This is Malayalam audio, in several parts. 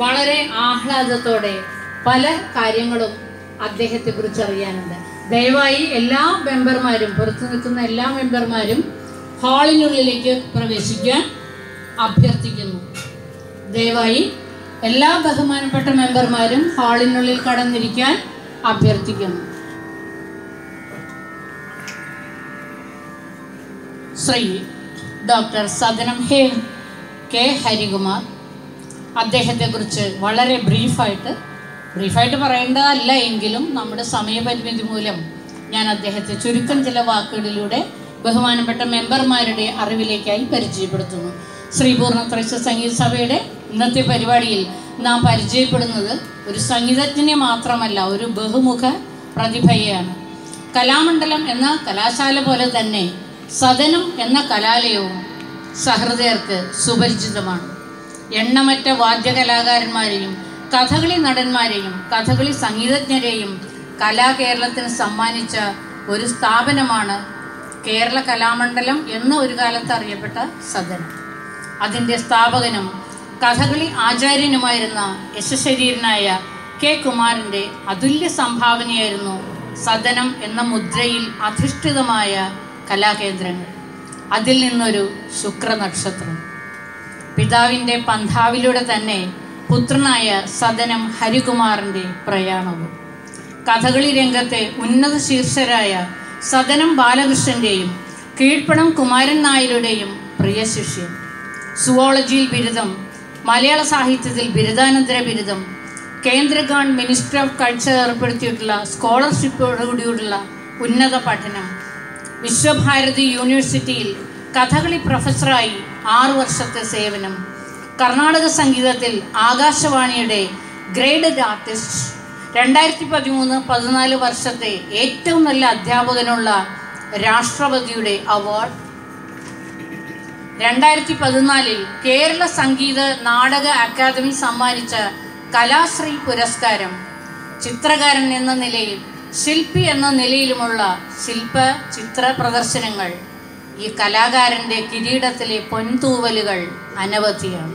വളരെ ആഹ്ലാദത്തോടെ പല കാര്യങ്ങളും അദ്ദേഹത്തെ കുറിച്ച് അറിയാനുണ്ട് ദയവായി എല്ലാ മെമ്പർമാരും പുറത്തു നിൽക്കുന്ന എല്ലാ മെമ്പർമാരും ഹാളിനുള്ളിലേക്ക് പ്രവേശിക്കാൻ അഭ്യർത്ഥിക്കുന്നു ദയവായി എല്ലാ ബഹുമാനപ്പെട്ട മെമ്പർമാരും ഹാളിനുള്ളിൽ കടന്നിരിക്കാൻ അഭ്യർത്ഥിക്കുന്നു ശ്രീ ഡോക്ടർ സദനം ഹേ കെ ഹരികുമാർ അദ്ദേഹത്തെക്കുറിച്ച് വളരെ ബ്രീഫായിട്ട് ബ്രീഫായിട്ട് പറയേണ്ടതല്ല എങ്കിലും നമ്മുടെ സമയപരിമിതി മൂലം ഞാൻ അദ്ദേഹത്തെ ചുരുക്കം ചില വാക്കുകളിലൂടെ ബഹുമാനപ്പെട്ട മെമ്പർമാരുടെ അറിവിലേക്കായി പരിചയപ്പെടുത്തുന്നു ശ്രീ പൂർണ്ണത്രൈശ സംഗീത സഭയുടെ ഇന്നത്തെ പരിപാടിയിൽ നാം പരിചയപ്പെടുന്നത് ഒരു സംഗീതജ്ഞനെ മാത്രമല്ല ഒരു ബഹുമുഖ പ്രതിഭയെയാണ് കലാമണ്ഡലം എന്ന കലാശാല പോലെ തന്നെ സദനം എന്ന കലാലയവും സഹൃദയർക്ക് സുപരിചിതമാണ് എണ്ണമറ്റ വാദ്യകലാകാരന്മാരെയും കഥകളി നടന്മാരെയും കഥകളി സംഗീതജ്ഞരെയും കലാകേരളത്തിന് സമ്മാനിച്ച ഒരു സ്ഥാപനമാണ് കേരള കലാമണ്ഡലം എന്ന് ഒരു കാലത്ത് അറിയപ്പെട്ട സദനം അതിൻ്റെ സ്ഥാപകനും കഥകളി ആചാര്യനുമായിരുന്ന യശശരീരനായ കെ കുമാരൻ്റെ അതുല്യ സംഭാവനയായിരുന്നു സദനം എന്ന മുദ്രയിൽ അധിഷ്ഠിതമായ കലാകേന്ദ്രങ്ങൾ അതിൽ നിന്നൊരു ശുക്രനക്ഷത്രം പിതാവിൻ്റെ പന്ഥാവിലൂടെ തന്നെ പുത്രനായ സദനം ഹരികുമാറിൻ്റെ പ്രയാണവും കഥകളി രംഗത്തെ ഉന്നത ശീർഷരായ സദനം ബാലകൃഷ്ണൻ്റെയും കീഴ്പ്പണം കുമാരൻ നായരുടെയും പ്രിയ ശിഷ്യൻ സുവോളജിയിൽ ബിരുദം മലയാള സാഹിത്യത്തിൽ ബിരുദാനന്തര ബിരുദം കേന്ദ്ര ഗവൺമെൻറ് മിനിസ്റ്റർ ഓഫ് കൾച്ചർ ഏർപ്പെടുത്തിയിട്ടുള്ള സ്കോളർഷിപ്പോടുകൂടിയുള്ള ഉന്നത പഠനം വിശ്വഭാരതി യൂണിവേഴ്സിറ്റിയിൽ കഥകളി പ്രൊഫസറായി ആറു വർഷത്തെ സേവനം കർണാടക സംഗീതത്തിൽ ആകാശവാണിയുടെ ഗ്രേഡഡ് ആർട്ടിസ്റ്റ് രണ്ടായിരത്തി പതിമൂന്ന് പതിനാല് വർഷത്തെ ഏറ്റവും നല്ല അധ്യാപകനുള്ള രാഷ്ട്രപതിയുടെ അവാർഡ് രണ്ടായിരത്തി പതിനാലിൽ കേരള സംഗീത നാടക അക്കാദമി സമ്മാനിച്ച കലാശ്രീ പുരസ്കാരം ചിത്രകാരൻ എന്ന നിലയിൽ ശില്പി എന്ന നിലയിലുമുള്ള ശില്പ ചിത്ര പ്രദർശനങ്ങൾ ഈ കലാകാരൻ്റെ കിരീടത്തിലെ പൊൻതൂവലുകൾ അനവധിയാണ്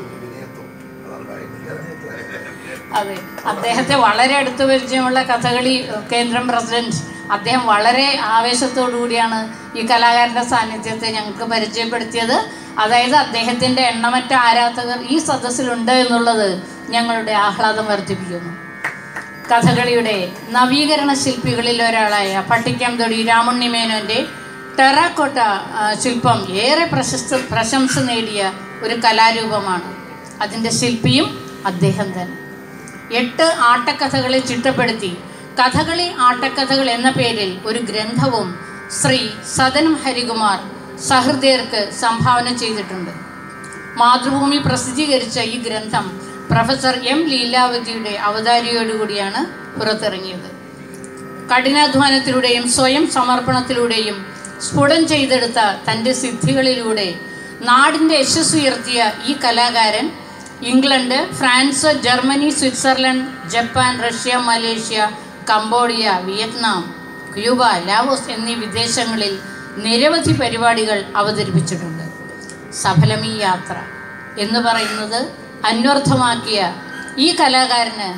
അതെ അദ്ദേഹത്തെ വളരെ അടുത്ത് പരിചയമുള്ള കഥകളി കേന്ദ്രം പ്രസിഡന്റ് അദ്ദേഹം വളരെ ആവേശത്തോടു കൂടിയാണ് ഈ കലാകാരൻ്റെ സാന്നിധ്യത്തെ ഞങ്ങൾക്ക് പരിചയപ്പെടുത്തിയത് അതായത് അദ്ദേഹത്തിൻ്റെ എണ്ണമറ്റ ആരാധകർ ഈ സദസ്സിലുണ്ട് എന്നുള്ളത് ഞങ്ങളുടെ ആഹ്ലാദം വർദ്ധിപ്പിക്കുന്നു കഥകളിയുടെ നവീകരണ ശില്പികളിൽ ഒരാളായ പട്ടിക്കം തൊടി രാമുണ്ണി മേനോൻ്റെ ടെറാക്കോട്ട ആ, ശില്പം ഏറെ പ്രശസ്ത പ്രശംസ നേടിയ ഒരു കലാരൂപമാണ് അതിൻ്റെ ശില്പിയും അദ്ദേഹം തന്നെ എട്ട് ആട്ടക്കഥകളെ ചിട്ടപ്പെടുത്തി കഥകളി ആട്ടക്കഥകൾ എന്ന പേരിൽ ഒരു ഗ്രന്ഥവും ശ്രീ സദനം ഹരികുമാർ സഹൃദയർക്ക് സംഭാവന ചെയ്തിട്ടുണ്ട് മാതൃഭൂമി പ്രസിദ്ധീകരിച്ച ഈ ഗ്രന്ഥം പ്രൊഫസർ എം ലീലാവതിയുടെ അവതാരിയോടുകൂടിയാണ് പുറത്തിറങ്ങിയത് കഠിനാധ്വാനത്തിലൂടെയും സ്വയം സമർപ്പണത്തിലൂടെയും സ്ഫുടം ചെയ്തെടുത്ത തൻ്റെ സിദ്ധികളിലൂടെ നാടിൻ്റെ യശസ്സുയർത്തിയ ഈ കലാകാരൻ England France Germany Switzerland Japan Russia Malaysia Cambodia Vietnam Cuba Laos എന്നീ വിദേശങ്ങളിൽ നിരവധി പരിപാടികൾ അവതരിപ്പിച്ചിട്ടുണ്ട് സഫലമീ യാത്ര എന്ന് പറയുന്നത് അന്വർത്ഥമാക്കിയ ഈ കലാകാരന്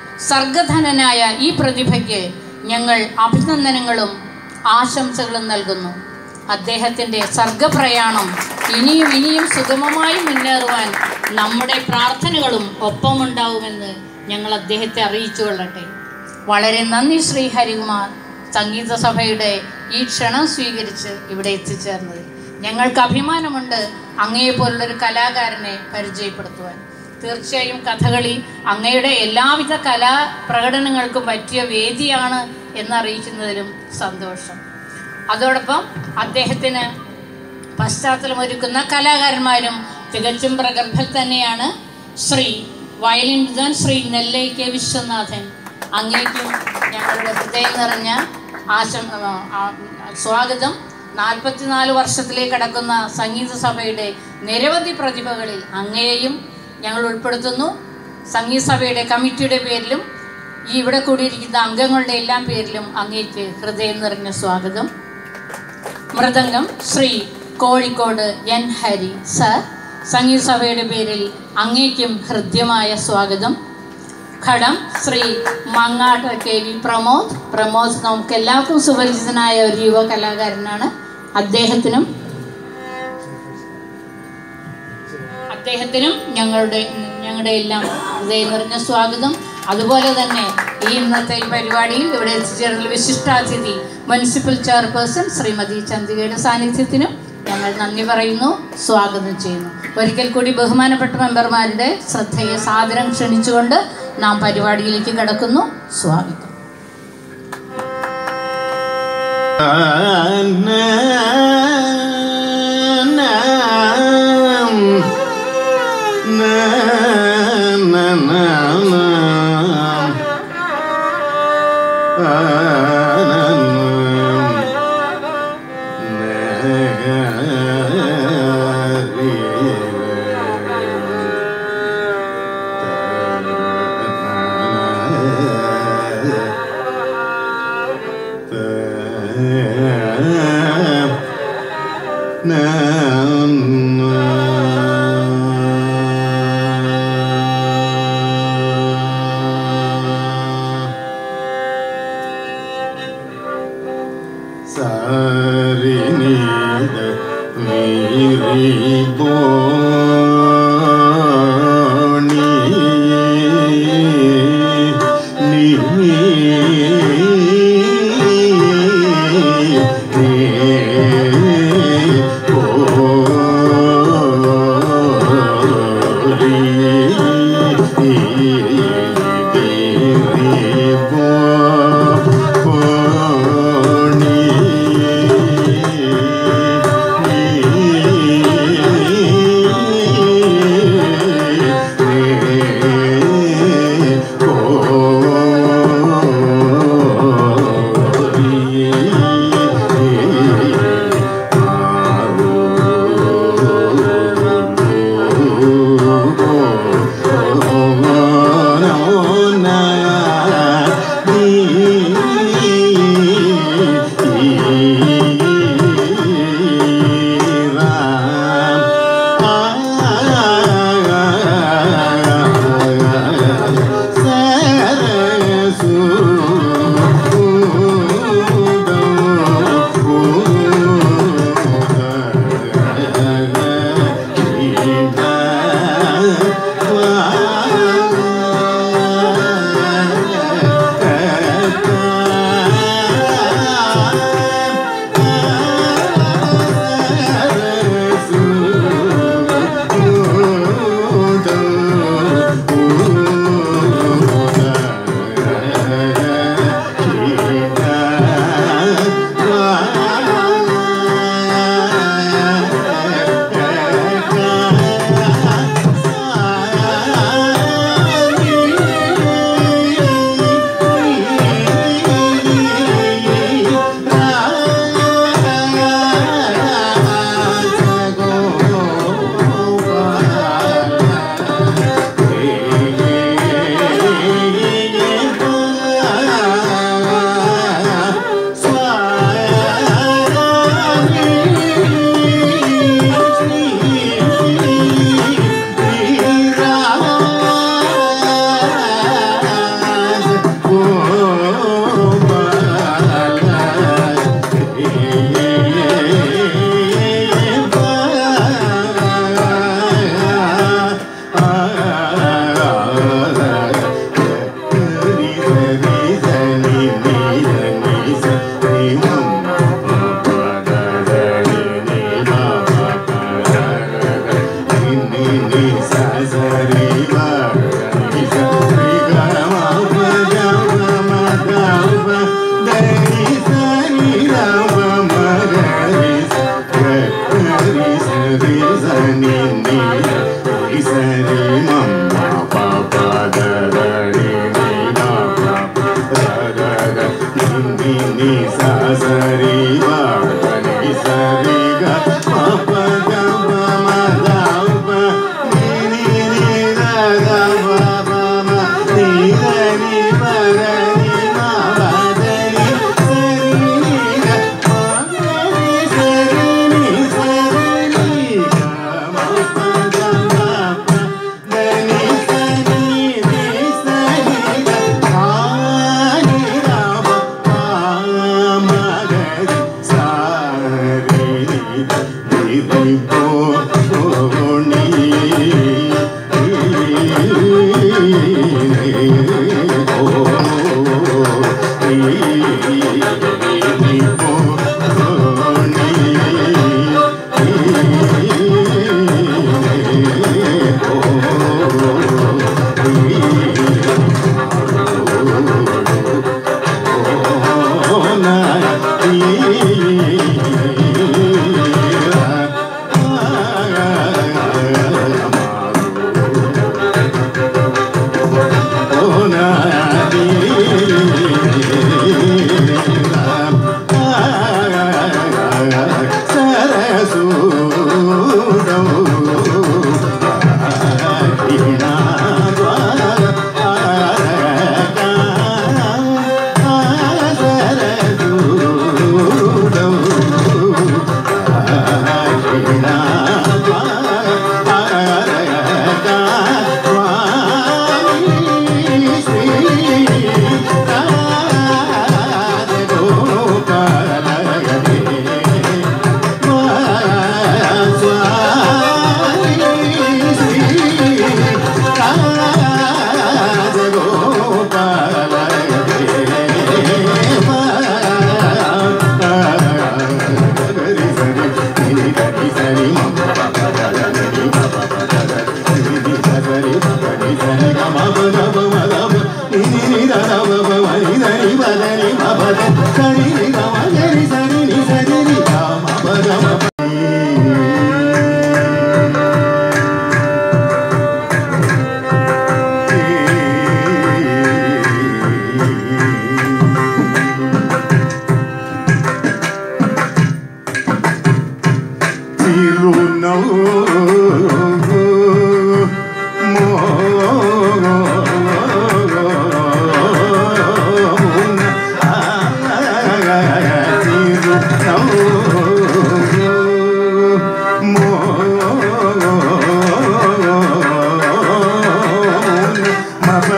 സർഗധനനായ ഈ പ്രതിഭയ്ക്ക് ഞങ്ങൾ അഭിനന്ദനങ്ങളും ആശംസകളും നൽകുന്നു അദ്ദേഹത്തിൻ്റെ സർഗപ്രയാണം ഇനിയും ഇനിയും സുഗമമായി മുന്നേറുവാൻ നമ്മുടെ പ്രാർത്ഥനകളും ഒപ്പമുണ്ടാവുമെന്ന് ഞങ്ങൾ അദ്ദേഹത്തെ അറിയിച്ചു കൊള്ളട്ടെ വളരെ നന്ദി ശ്രീ ഹരികുമാർ സംഗീത സഭയുടെ ഈ ക്ഷണം സ്വീകരിച്ച് ഇവിടെ എത്തിച്ചേർന്നതിൽ ഞങ്ങൾക്ക് അഭിമാനമുണ്ട് അങ്ങയെപ്പോലുള്ളൊരു കലാകാരനെ പരിചയപ്പെടുത്തുവാൻ തീർച്ചയായും കഥകളി അങ്ങയുടെ എല്ലാവിധ കലാ പ്രകടനങ്ങൾക്കും പറ്റിയ വേദിയാണ് എന്നറിയിക്കുന്നതിലും സന്തോഷം അതോടൊപ്പം അദ്ദേഹത്തിന് പശ്ചാത്തലമൊരുക്കുന്ന കലാകാരന്മാരും തികച്ചും പ്രഗത്ഭർ തന്നെയാണ് ശ്രീ വയലിൻ വിദ്വാൻ ശ്രീ നെല്ലൈ കെ വിശ്വനാഥൻ അങ്ങേക്കും ഞങ്ങളുടെ ഹൃദയം നിറഞ്ഞ ആശം ആ, ആ, സ്വാഗതം നാൽപ്പത്തിനാല് വർഷത്തിലേക്ക് കടക്കുന്ന സംഗീത സഭയുടെ നിരവധി പ്രതിഭകളിൽ അങ്ങയെയും ഞങ്ങൾ ഉൾപ്പെടുത്തുന്നു സംഗീത സഭയുടെ കമ്മിറ്റിയുടെ പേരിലും ഈ ഇവിടെ കൂടിയിരിക്കുന്ന അംഗങ്ങളുടെ എല്ലാം പേരിലും അങ്ങേക്ക് ഹൃദയം നിറഞ്ഞ സ്വാഗതം മൃദംഗം ശ്രീ കോഴിക്കോട് എൻ ഹരി സർ സംഗീത സഭയുടെ പേരിൽ അങ്ങേക്കും ഹൃദ്യമായ സ്വാഗതം ഘടം ശ്രീ മങ്ങാട്ട് കെ വി പ്രമോദ് പ്രമോദ് നമുക്ക് എല്ലാവർക്കും സുപരിചിതനായ ഒരു യുവ കലാകാരനാണ് അദ്ദേഹത്തിനും അദ്ദേഹത്തിനും ഞങ്ങളുടെ ഞങ്ങളുടെ എല്ലാം ഹൃദയം നിറഞ്ഞ സ്വാഗതം അതുപോലെ തന്നെ ഈ ഇന്നത്തെ ഈ പരിപാടിയിൽ ഇവിടെ എത്തിച്ചേർന്ന വിശിഷ്ടാതിഥി മുനിസിപ്പൽ ചെയർപേഴ്സൺ ശ്രീമതി ചന്ദ്രികയുടെ സാന്നിധ്യത്തിനും ഞങ്ങൾ നന്ദി പറയുന്നു സ്വാഗതം ചെയ്യുന്നു ഒരിക്കൽ കൂടി ബഹുമാനപ്പെട്ട മെമ്പർമാരുടെ ശ്രദ്ധയെ സാദരം ക്ഷണിച്ചുകൊണ്ട് നാം പരിപാടിയിലേക്ക് കടക്കുന്നു സ്വാഗതം സരിനീത വീരി ബോണി നീ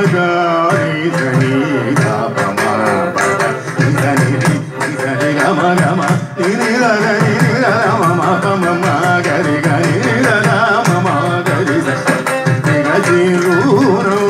రి ధని గా ప మ ప ద ని ద ని రి ని ద రి గ మ గ మ ని ని ద ద ని ని ద ద మ మ ప మ మ గ రి గ ని ని ద ద మ మ గ రి ద రి గ జి రు రు